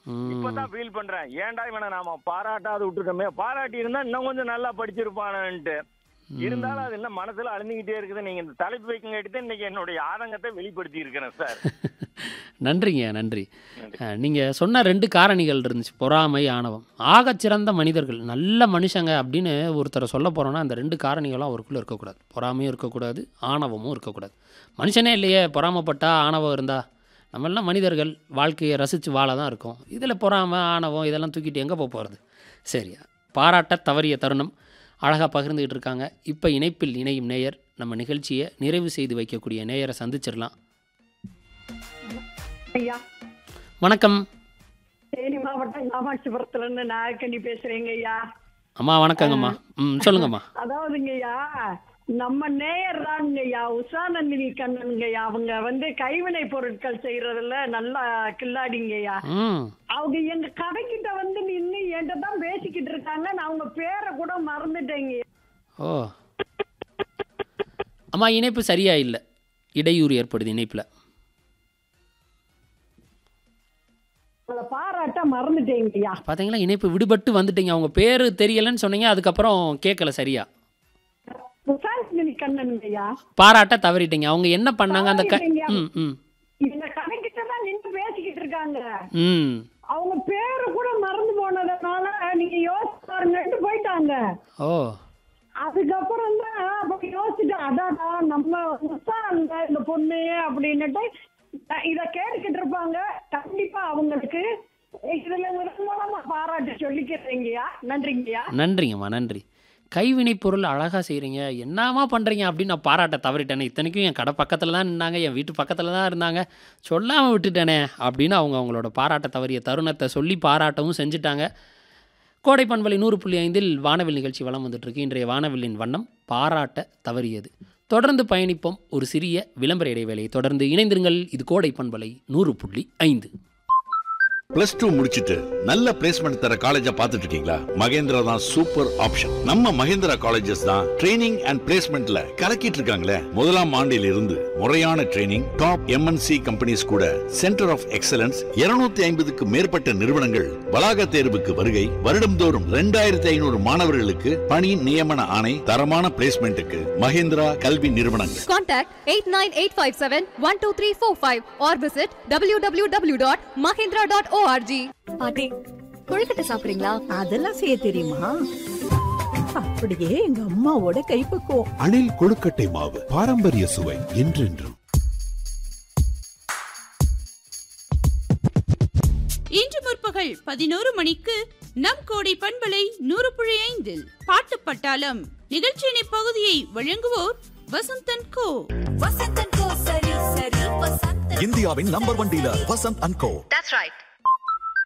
ம். இப்பதான் ஃபீல் பண்றேன் ஏன்டா இவனை நாம பாராட்டாது விட்டுருக்கோமே பாராட்டி இருந்தா இன்னும் கொஞ்சம் நல்லா படிச்சிருப்பானுன்ட்டு இருந்தாலும் அது என்ன மனசுல அழிஞ்சுக்கிட்டே இருக்குது நீங்க இந்த தலைப்பு வைக்கங்காட்டி தான் இன்னைக்கு என்னுடைய ஆதங்கத்தை வெளிப்படுத்தி இருக்கிறேன் சார் நன்றிங்க நன்றி நீங்கள் சொன்ன ரெண்டு காரணிகள் இருந்துச்சு பொறாமை ஆணவம் ஆகச்சிறந்த மனிதர்கள் நல்ல மனுஷங்க அப்படின்னு ஒருத்தரை சொல்ல போகிறோன்னா அந்த ரெண்டு காரணிகளும் அவருக்குள்ளே இருக்கக்கூடாது பொறாமையும் இருக்கக்கூடாது ஆணவமும் இருக்கக்கூடாது மனுஷனே இல்லையே பொறாமப்பட்டா ஆணவம் இருந்தா நம்மெல்லாம் மனிதர்கள் வாழ்க்கையை ரசித்து வாழ தான் இருக்கோம் இதில் பொறாமை ஆணவம் இதெல்லாம் தூக்கிட்டு எங்கே போக போகிறது சரி பாராட்ட தவறிய தருணம் அழகாக பகிர்ந்துக்கிட்டு இருக்காங்க இப்போ இணைப்பில் இணையும் நேயர் நம்ம நிகழ்ச்சியை நிறைவு செய்து வைக்கக்கூடிய நேயரை சந்திச்சிடலாம் ஐயா வணக்கம் தேனி மாவட்டம் காமாட்சிபுரத்துல இருந்து நாகக்கண்ணி பேசுறேங்க ஐயா அம்மா வணக்கங்கம்மா ம் சொல்லுங்கம்மா அதாவதுங்க ஐயா நம்ம நேயர் தாங்க ஐயா உஷாநந்தினி கண்ணனுங்க ஐயா அவங்க வந்து கைவினை பொருட்கள் செய்யறதுல நல்லா கில்லாடிங்க ஐயா ம் அவங்க எங்க கடைக்கிட்ட வந்து நின்னு என்கிட்ட தான் பேசிக்கிட்டு இருக்காங்க நான் அவங்க பேரை கூட மறந்துட்டேங்க ஓ அம்மா இணைப்பு சரியா இல்லை இடையூறு ஏற்படுது இணைப்பில் அவங்கள பாராட்ட மறந்துட்டேங்க ஐயா பார்த்தீங்களா இணைப்பு விடுபட்டு வந்துட்டீங்க அவங்க பேர் தெரியலைன்னு சொன்னீங்க அதுக்கப்புறம் கேட்கல சரியா உஷாநந்தினி கண்ணனுங்க ஐயா பாராட்ட தவறிட்டீங்க அவங்க என்ன பண்ணாங்க அந்த க தவறிட்டீங்க. ம் ம் எங்க கடைக்கிட்ட தான் நின்னு பேசிக்கிட்டு இருக்காங்க ம் அவங்க பேரு கூட மறந்து போனதுனால நீங்க யோசிச்சு பாருங்கன்ட்டு போயிட்டாங்க ஓ அதுக்கப்புறம் தான் அப்ப யோசிச்சுட்டு அடாடா நம்ம உஷா அந்த இந்த பொண்ணு அப்படின்னுட்டு அஹ் இத கேட்டுக்கிட்டு இருப்பாங்க கண்டிப்பா அவங்களுக்கு இதுல இதன் மூலமா பாராட்டு சொல்லிக்கிறீங்கய்யா நன்றிங்கய்யா நன்றிங்கம்மா நன்றி கைவினைப் பொருள் அழகாக செய்கிறீங்க என்னம்மா பண்ணுறீங்க அப்படின்னு நான் பாராட்ட தவறிட்டேனே இத்தனைக்கும் என் கடை பக்கத்தில் தான் நின்னாங்க என் வீட்டு பக்கத்தில் தான் இருந்தாங்க சொல்லாமல் விட்டுட்டேனே அப்படின்னு அவங்க அவங்களோட பாராட்ட தவறிய தருணத்தை சொல்லி பாராட்டவும் செஞ்சுட்டாங்க கோடை பண்பலை நூறு புள்ளி ஐந்தில் வானவில் நிகழ்ச்சி வலம் வந்துட்டுருக்கு இன்றைய வானவில்லின் வண்ணம் பாராட்ட தவறியது தொடர்ந்து பயணிப்போம் ஒரு சிறிய விளம்பர இடைவேளையை தொடர்ந்து இணைந்திருங்கள் இது கோடை பண்பலை நூறு புள்ளி ஐந்து பிளஸ் டூ முடிச்சிட்டு நல்ல பிளேஸ்மெண்ட் தர காலேஜா பார்த்துட்டு இருக்கீங்களா மகேந்திரா தான் சூப்பர் ஆப்ஷன் நம்ம மகேந்திரா காலேஜஸ் தான் ட்ரைனிங் அண்ட் பிளேஸ்மெண்ட்ல கலக்கிட்டு இருக்காங்களே முதலாம் ஆண்டில் இருந்து முறையான ட்ரைனிங் டாப் எம்என்சி கம்பெனிஸ் கூட சென்டர் ஆஃப் எக்ஸலன்ஸ் 250 ஐம்பதுக்கு மேற்பட்ட நிறுவனங்கள் வளாக தேர்வுக்கு வருகை வருடம்தோறும் ரெண்டாயிரத்தி ஐநூறு மாணவர்களுக்கு பணி நியமன ஆணை தரமான பிளேஸ்மெண்ட்டுக்கு மகேந்திரா கல்வி நிறுவனங்கள் Contact 89857-12345 or visit www.mahindra.org. பாட்டி கொழுக்கட்டை சாப்பிடுறீங்களா அதெல்லாம் செய்ய தெரியுமா அப்படியே எங்க அம்மாவோட கைப்பக்குவம் அணில் கொழுக்கட்டை மாவு பாரம்பரிய சுவை என்றென்றும் இன்று முற்பகல் பதினோரு மணிக்கு நம் கோடை பண்பலை நூறு புள்ளி ஐந்தில் பாட்டு பட்டாளம் நிகழ்ச்சியின் இப்பகுதியை வழங்குவோர் வசந்தன் கோ இந்தியாவின் number one dealer Vasanth and co That's right.